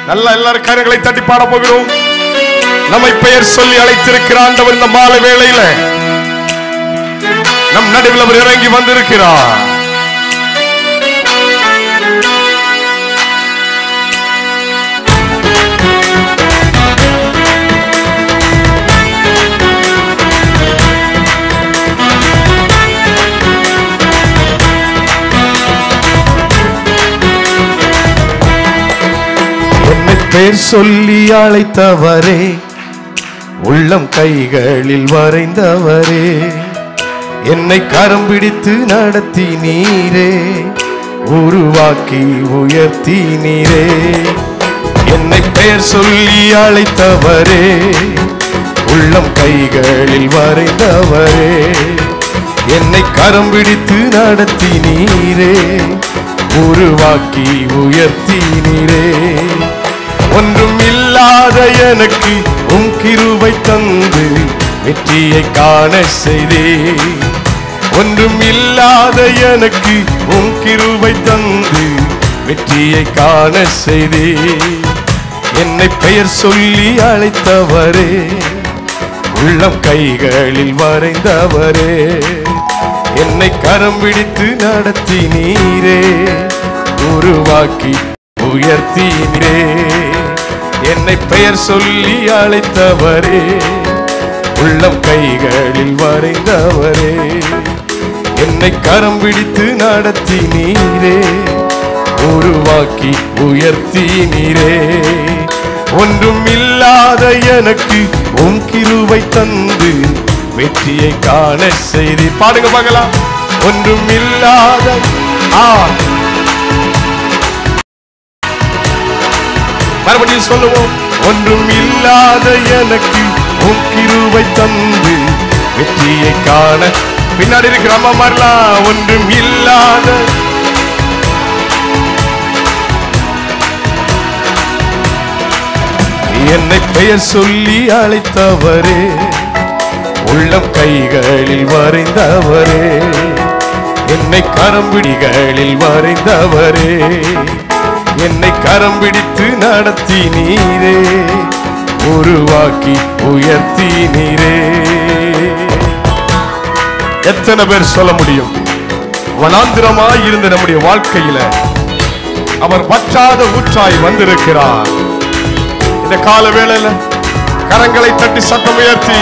நல்லா எல்லாரும் கரங்களை தட்டி பாட போகிறோம் நம்மை பெயர் சொல்லி அழைத்திருக்கிற ஆண்டவர் இந்த மாலை வேளையில நம் நடுவில் அவர் இறங்கி வந்திருக்கிறார் என்னை பேர் சொல்லி அழைத்தவரே உள்ளம் கைகளில் வரைந்தவரே என்னை கரம் பிடித்து நடத்தி நீரே உருவாக்கி உயர்த்தி நீரே என்னை பெயர் சொல்லி அழைத்தவரே உள்ளம் கைகளில் வரைந்தவரே என்னை கரம் பிடித்து நடத்தி நீரே உருவாக்கி உயர்த்தி நீரே ஒன்றும் இல்லாத எனக்கு உம் கிருபை தந்து வெற்றியை காண செய்தே ஒன்றும் இல்லாத எனக்கு உம் கிருபை தந்து வெற்றியை காண செய்தே என்னை பெயர் சொல்லி அழைத்தவரே உள்ளம் கைகளில் வரைந்தவரே என்னை கரம் பிடித்து நடத்தி நீரே உருவாக்கி உயர்த்தி நீரே என்னை பெயர் சொல்லி அழைத்தவரே உள்ளம் கைகளில் வரைந்தவரே என்னை கரம் பிடித்து நடத்தி நீரே உருவாக்கி உயர்த்தி நீரே ஒன்றும் இல்லாத எனக்கு உன் கிருவை தந்து வெற்றியை காண செய்தி பாடுங்க பார்க்கலாம் ஒன்றும் இல்லாத ஆ மறுபடியும் சொல்லுவோம் ஒன்றும் இல்லாத எனக்கு உன் கிருவை தந்து வெற்றியை காண பின்னாடி இருக்கிற அம்மா மாதிரிலாம் ஒன்றும் இல்லாத என்னை பெயர் சொல்லி அழைத்தவரே உள்ளம் கைகளில் வரைந்தவரே என்னை கரம்பிடிகளில் வரைந்தவரே என்னை கரம் பிடித்து நடத்தி நீரே உருவாக்கி உயர்த்தி நீரே எத்தனை பேர் சொல்ல முடியும் வனாந்திரமாய் இருந்த நம்முடைய வாழ்க்கையில அவர் வற்றாத ஊற்றாய் வந்திருக்கிறார் இந்த கால வேளையில கரங்களை தட்டி சத்தம் உயர்த்தி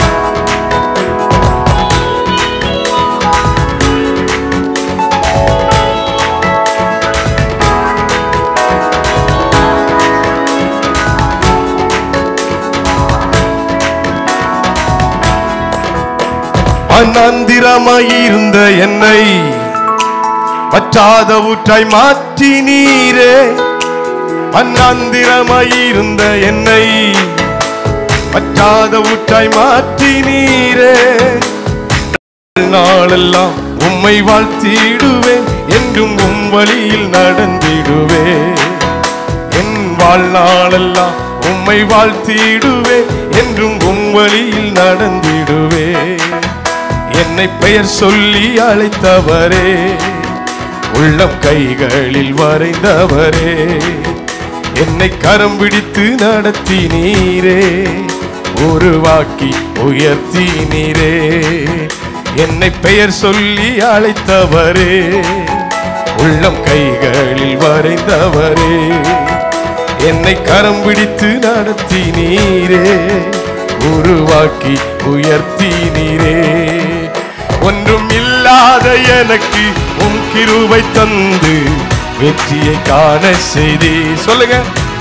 அநந்திரமாயிருந்த என்னை வற்றாத ஊற்றாய் மாற்றி நீரே அந்நாந்திரமாயிருந்த என்னை வற்றாத ஊற்றாய் மாற்றி நீரே நாளெல்லாம் உம்மை வாழ்த்திடுவேன் என்றும் உம் வழியில் நடந்திடுவேன் என் வாழ்நாளெல்லாம் உம்மை வாழ்த்திடுவேன் என்றும் உம் வழியில் நடந்திடுவேன் என்னை பெயர் சொல்லி அழைத்தவரே உள்ளம் கைகளில் வரைந்தவரே என்னை கரம் பிடித்து நடத்தி நீரே உருவாக்கி உயர்த்தி நீரே என்னை பெயர் சொல்லி அழைத்தவரே உள்ளம் கைகளில் வரைந்தவரே என்னை கரம் பிடித்து நடத்தி நீரே உருவாக்கி உயர்த்தி நீரே ஒன்றும் இல்லாத எனக்கு உன் கிருபை தந்து வெற்றியை காண செய்தி சொல்லுங்க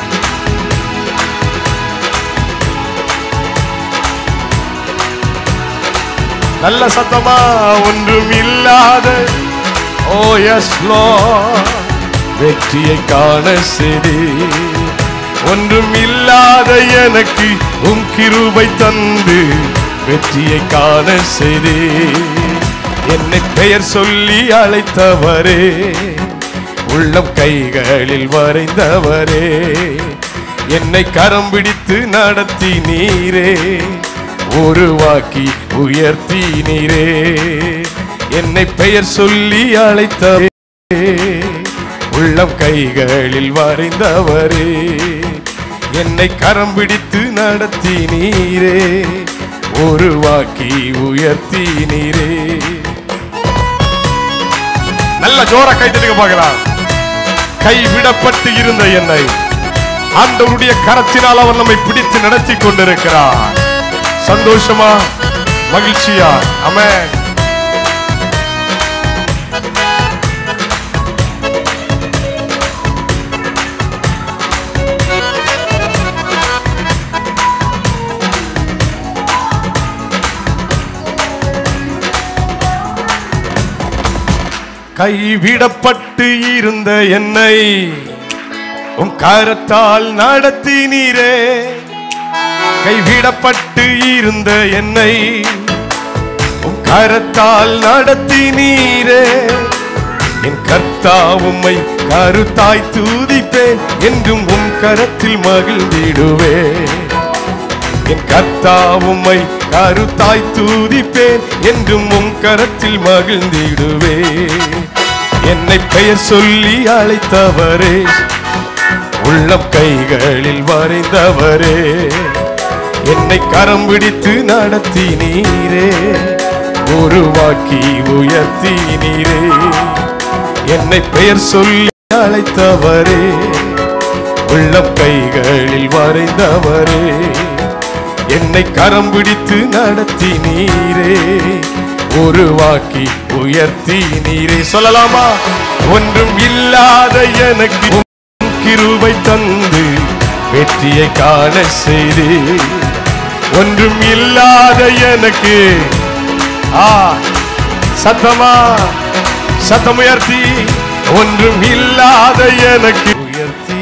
நல்ல சத்தமா ஒன்றும் இல்லாத ஓ எஸ் வெற்றியை காண செய்தி ஒன்றும் இல்லாத எனக்கு உம் கிருபை தந்து வெற்றியை காண செய்தி என்னை பெயர் சொல்லி அழைத்தவரே உள்ளம் கைகளில் வரைந்தவரே என்னை கரம் பிடித்து நடத்தி நீரே உருவாக்கி உயர்த்தி நீரே என்னை பெயர் சொல்லி அழைத்தவரே உள்ளம் கைகளில் வரைந்தவரே என்னை கரம் பிடித்து நடத்தி நீரே உருவாக்கி உயர்த்தி நீரே நல்ல ஜோர கை தட்டுங்க பார்க்கலாம் கைவிடப்பட்டு இருந்த என்னை ஆண்டவருடைய கரத்தினால் அவர் நம்மை பிடித்து நடத்தி கொண்டிருக்கிறார் சந்தோஷமா மகிழ்ச்சியா அமேன் கைவிடப்பட்டு இருந்த என்னை உன் கரத்தால் நடத்தினீரே கைவிடப்பட்டு இருந்த என்னை உன் கரத்தால் நடத்தினீரே என் கர்த்தா உம்மை கருத்தாய் தூதிப்பேன் என்றும் உன் கரத்தில் மகிழ்ந்திடுவேன் என் கர்த்தா உம்மை கருத்தாய் தூதிப்பேன் என்றும் உம் கரத்தில் மகிழ்ந்திடுவே என்னை பெயர் சொல்லி அழைத்தவரே உள்ளம் கைகளில் வரைந்தவரே என்னை கரம் பிடித்து நடத்தி நீரே உருவாக்கி உயர்த்தி நீரே என்னை பெயர் சொல்லி அழைத்தவரே உள்ளம் கைகளில் வரைந்தவரே என்னை கரம் பிடித்து நடத்தி நீரே உருவாக்கி உயர்த்தி நீரே சொல்லலாமா ஒன்றும் இல்லாத எனக்கு உம் கிருபை தந்து வெற்றியை காண செய்து ஒன்றும் இல்லாத எனக்கு ஆ சத்தமா சத்தம் உயர்த்தி ஒன்றும் இல்லாத எனக்கு உயர்த்தி